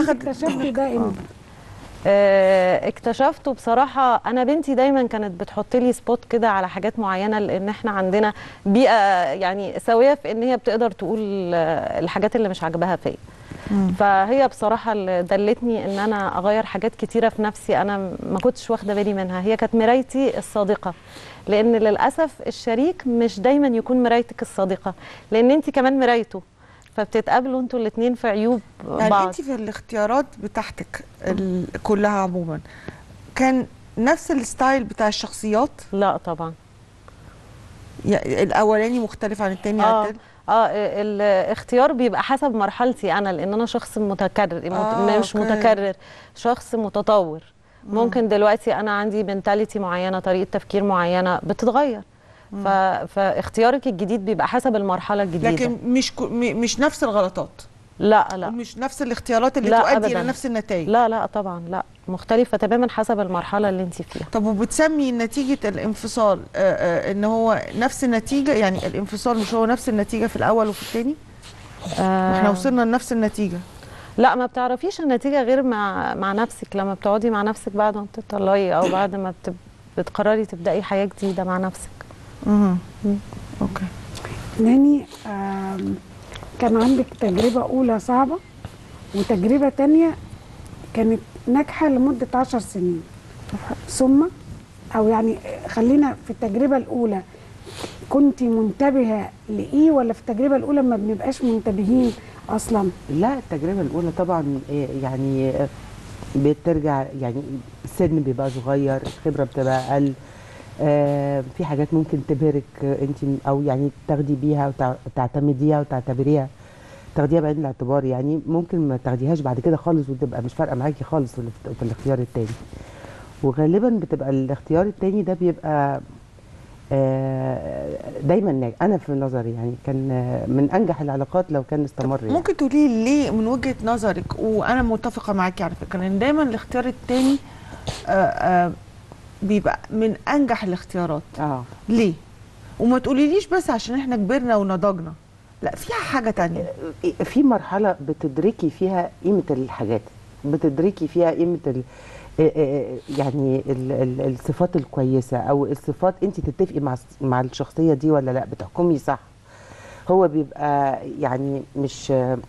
انت خدت اكتشفتي ده امتى؟ آه، اكتشفته بصراحة أنا بنتي دايما كانت بتحط لي سبوت كده على حاجات معينة لأن احنا عندنا بيئة يعني سوية في إن هي بتقدر تقول آه، الحاجات اللي مش عاجباها فيا فهي بصراحة اللي دلتني إن أنا أغير حاجات كتيرة في نفسي أنا ما كنتش واخدة بالي منها هي كانت مرايتي الصادقة لأن للأسف الشريك مش دايما يكون مرايتك الصادقة لأن أنت كمان مرايته فبتتقابلوا انتوا الاتنين في عيوب يعني بعض انت في الاختيارات بتاعتك ال- كلها عموما كان نفس الستايل بتاع الشخصيات لا طبعا يعني الاولاني مختلف عن التاني عن اه التاني اه الاختيار بيبقى حسب مرحلتي انا لان انا شخص متكرر آه، آه مش أوكي. متكرر شخص متطور ممكن دلوقتي انا عندي منتاليتي معينه طريقه تفكير معينه بتتغير ف... فاختيارك الجديد بيبقى حسب المرحله الجديده لكن مش كو- م- مش نفس الغلطات لا لا ومش نفس الاختيارات اللي لا تؤدي أبداً. الى نفس النتائج لا لا طبعا لا مختلفه تماما حسب المرحله اللي انت فيها طب وبتسمي نتيجة الانفصال آه آه ان هو نفس النتيجة يعني الانفصال مش هو نفس النتيجة في الاول وفي التاني آه احنا وصلنا لنفس النتيجة لا ما بتعرفيش النتيجه غير مع مع نفسك لما بتقعدي مع نفسك بعد ما بتطلقي او بعد ما بت... بتقرري تبداي حياه جديده مع نفسك امم اوكي ناني آم، كان عندك تجربة أولى صعبة وتجربة تانية كانت ناجحة لمدة عشر سنين ثم أو يعني خلينا في التجربة الأولى كنت منتبهة لإيه ولا في التجربة الأولى ما بنبقاش منتبهين أصلا لا التجربة الأولى طبعا إيه، يعني آه، بترجع يعني السن بيبقى صغير الخبرة بتبقى أقل آه، في حاجات ممكن تبهرك انت او يعني تاخدي بيها وتعتمديها وتعتبريها تاخديها بعين الاعتبار يعني ممكن ما تاخديهاش بعد كده خالص وتبقى مش فارقه معاكي خالص في الاخت- في الاختيار التاني وغالبا بتبقى الاختيار التاني ده بيبقى آه، دايما ناجح انا في نظري يعني كان آه، من انجح العلاقات لو كان استمر يعني. ممكن تقولي لي ليه من وجهة نظرك وانا متفقة معاكي على فكرة ان دايما الاختيار التاني آه آه بيبقى من انجح الاختيارات اه ليه وما تقوليليش بس عشان احنا كبرنا ونضجنا لا فيها حاجة تانية في مرحلة بتدركي فيها قيمة الحاجات بتدركي فيها قيمة ال آه، آه، يعني ال ال الصفات الكويسة أو الصفات أنت تتفقي مع الس- مع الشخصية دي ولا لا بتحكمي صح هو بيبقى يعني مش آه،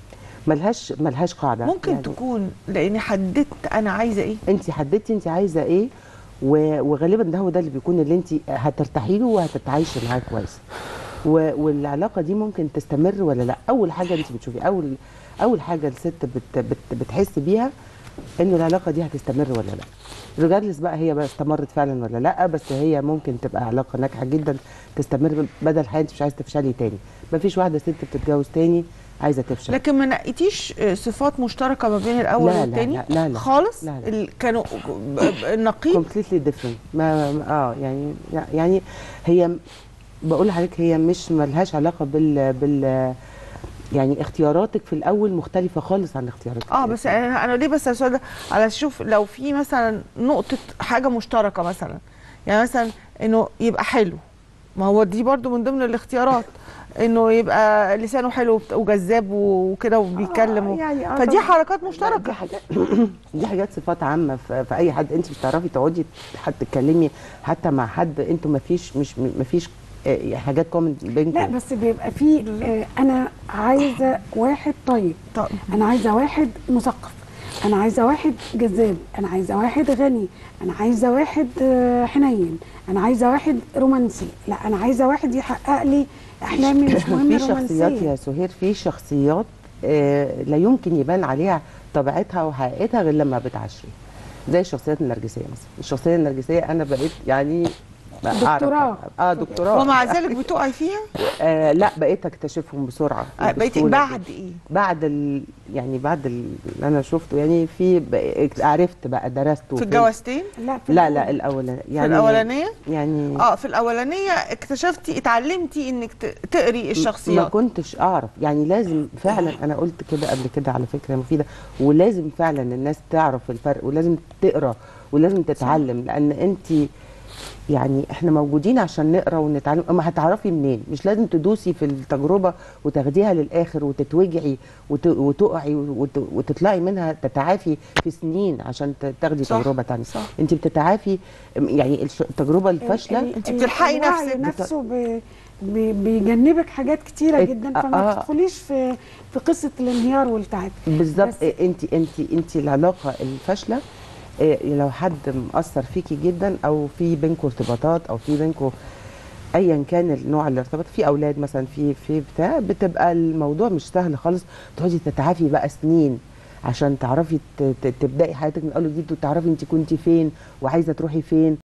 ملهاش ملهاش قاعدة ممكن يعني تكون لاني حددت انا عايزة ايه انت حددتي انت عايزه ايه و- وغالبا ده هو ده اللي بيكون اللي انت هترتاحي له وهتتعايشي معاه كويس و- والعلاقه دي ممكن تستمر ولا لا اول حاجه انت بتشوفي اول اول حاجه الست بت بت بتحس بيها ان العلاقه دي هتستمر ولا لا ريجاردلس بقى هي بقى استمرت فعلا ولا لا بس هي ممكن تبقى علاقه ناجحه جدا تستمر بدل حياتي مش عايزه تفشلي تاني مفيش واحده ست بتتجوز تاني عايزه تفشل لكن ما نقيتيش آه، صفات مشتركة ما بين الاول لا، لا، والتاني لا، لا، لا. خالص لا، لا. ال- كانوا ب- ب- النقيض كومبليتلي ديفرنت ما ما- اه يعني يعني هي بقول لحضرتك هي مش ملهاش علاقه بال بال يعني اختياراتك في الاول مختلفه خالص عن اختياراتك اه بس انا انا ليه بس السؤال ده على شوف لو في مثلا نقطه حاجه مشتركه مثلا يعني مثلا انه يبقى حلو ما هو دي برضو من ضمن الاختيارات انه يبقى لسانه حلو وبت- وجذاب وكده وبيتكلم و... يعني آه فدي طبعاً. حركات دي مشتركه حاجات دي حاجات صفات عامه في, في اي حد انت مش تعرفي تقعدي حتى تتكلمي حتى مع حد انتوا ما فيش مش ما فيش آه، حاجات كومن بينكم لا بس بيبقى في آه، أنا عايزة واحد طيب طب انا عايزه واحد مثقف انا عايزه واحد جذاب انا عايزه واحد غني انا عايزه واحد آه، حنين انا عايزه واحد رومانسي لا انا عايزه واحد يحقق لي احلامي مش مهم في شخصيات الرومانسيه يا سهير في شخصيات آه، لا يمكن يبان عليها طبيعتها وحقيقتها غير لما بتعاشري زي الشخصيات النرجسيه مثلا الشخصيه النرجسيه انا بقيت يعني أعرف- دكتوراه. اه دكتوراه ومع ذلك بتقعي فيها آه لا بقيت اكتشفهم بسرعه آه، بقيتي بسهولة بعد جداً. ايه بعد ال يعني بعد ال- اللي انا شفته يعني في بقى- عرفت بقى درسته في الجوازتين لا في لا الأول. لا الاولانيه في يعني الاولانيه يعني اه في الاولانيه اكتشفتي اتعلمتي انك ت- تقري ما الشخصيات كنتش اعرف يعني لازم فعلا انا قلت كده قبل كده على فكره مفيده ولازم فعلا الناس تعرف الفرق ولازم تقرا ولازم تتعلم لان انت يعني احنا موجودين عشان نقرا ونتعلم اما هتعرفي منين مش لازم تدوسي في التجربه وتاخديها للاخر وتتوجعي وت- وتقعي وت- وتطلعي منها تتعافي في سنين عشان ت- تاخدي صح، تجربه تانية صح. انت بتتعافي يعني الش- التجربه الفاشله ال- ال- أنت بتلحقي الوعي نفسك. نفسه ب- ب- بيجنبك حاجات كتيره ات- جدا فما آه. تدخليش في في قصه الانهيار والتعب بالظبط بس- انت انت انت العلاقه الفاشله إيه، لو حد مأثر فيكي جدا او في بينكم ارتباطات او في بينكم ايا كان النوع الارتباط في اولاد مثلا في في بتاع بتبقى الموضوع مش سهل خالص تقعدي تتعافي بقى سنين عشان تعرفي ت- ت- تبداي حياتك من اول وجديد وتعرفي انت كنتي فين وعايزه تروحي فين